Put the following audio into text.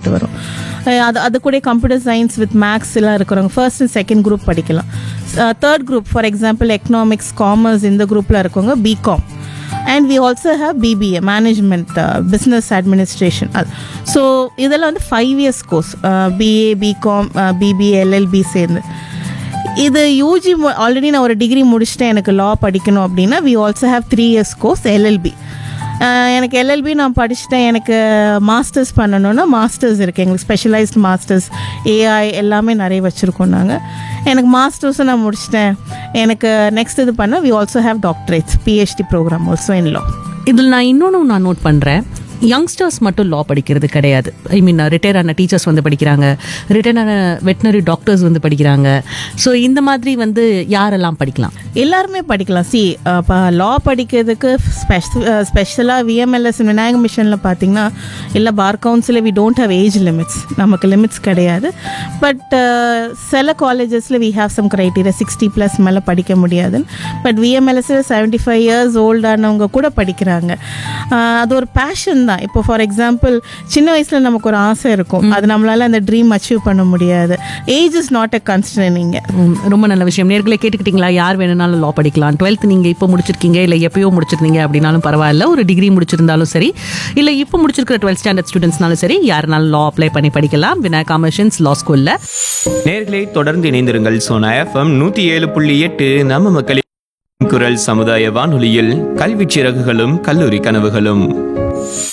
subject வரும் அஹ் அது அது கூட கம்ப்யூட்டர் சயின்ஸ் வித் மேக்ஸ் எல்லாம் இருக்கிறவங்க ஃபர்ஸ்ட் அண்ட் செகண்ட் குரூப் படிக்கலாம் third group for example economics commerce இந்த குரூப்பில் இருக்கவங்க BCom and we also have BBA management business administration so இதெல்லாம் வந்து five years course BA BCom BBA LLB சேர்ந்து இது யூஜி ஆல்ரெடி நான் ஒரு டிகிரி முடிச்சுட்டேன் எனக்கு லா படிக்கணும் அப்படின்னா we also have three years course LLB எனக்கு எல்எல்பி நான் படிச்சுட்டேன் எனக்கு மாஸ்டர்ஸ் பண்ணணும்னா மாஸ்டர்ஸ் இருக்குது எங்களுக்கு ஸ்பெஷலைஸ்ட் மாஸ்டர்ஸ் ஏஐ எல்லாமே நிறைய வச்சுருக்கோம் நாங்கள் எனக்கு மாஸ்டர்ஸும் நான் முடிச்சிட்டேன் எனக்கு நெக்ஸ்ட் இது பண்ண we also have doctorates PhD program also in law இதில் நான் இன்னொன்று நான் நோட் பண்ணுறேன் யங்ஸ்டர்ஸ் மட்டும் லா படிக்கிறது கிடையாது ஐ மீன் ரிட்டையர் ஆன டீச்சர்ஸ் வந்து படிக்கிறாங்க ரிட்டையர் ஆன வெட்டினரி டாக்டர்ஸ் வந்து படிக்கிறாங்க ஸோ இந்த மாதிரி வந்து யாரெல்லாம் படிக்கலாம் எல்லாருமே படிக்கலாம் சி இப்போ லா படிக்கிறதுக்கு ஸ்பெஷலாக விஎம்எல்எஸ் விநாயக மிஷனில் பார்த்தீங்கன்னா இல்லை பார் கவுன்சிலில் we don't have age limits நமக்கு லிமிட்ஸ் கிடையாது பட் சில காலேஜஸில் we have some criteria sixty plus மேலே படிக்க முடியாது பட் விஎம்எல்எஸில் செவன்ட்டி ஃபைவ் இயர்ஸ் ஓல்டானவங்க கூட படிக்கிறாங்க அஹ் அது ஒரு பேஷன் தான் இப்போ ஃபார் எக்ஸாம்பிள் சின்ன வயசில் நமக்கு ஒரு ஆசை இருக்கும் அது நம்மளால அந்த ட்ரீம் அச்சீவ் பண்ண முடியாது age is not a constant um, ரொம்ப நல்ல விஷயம் நேர்களை கேட்டுக்கிட்டீங்களா யார் வேணும்னாலும் லா படிக்கலாம் டுவெல்த் நீங்கள் இப்போ முடிச்சிருக்கீங்க இல்லை எப்பயோ முடிச்சிருந்தீங்க அப்படின்னாலும் பரவாயில்ல ஒரு டிகிரி முடிச்சிருந்தாலும் சரி இல்லை இப்போ முடிச்சிருக்கிற டுவெல்த் ஸ்டாண்டர்ட் ஸ்டூடெண்ட்ஸ்னாலும் சரி யாருனாலும் லா அப்ளை பண்ணி படிக்கலாம் விநாயக காமர்ஷன்ஸ் லா ஸ்கூலில் நேர்களை தொடர்ந்து இணைந்திருங்கள் சோனா எஃப்எம் நூத்தி ஏழு புள்ளி எட்டு நம்ம மக்களின் குரல் சமுதாய வானொலியில் கல்வி சிறகுகளும் கல்லூரி கனவுகளும்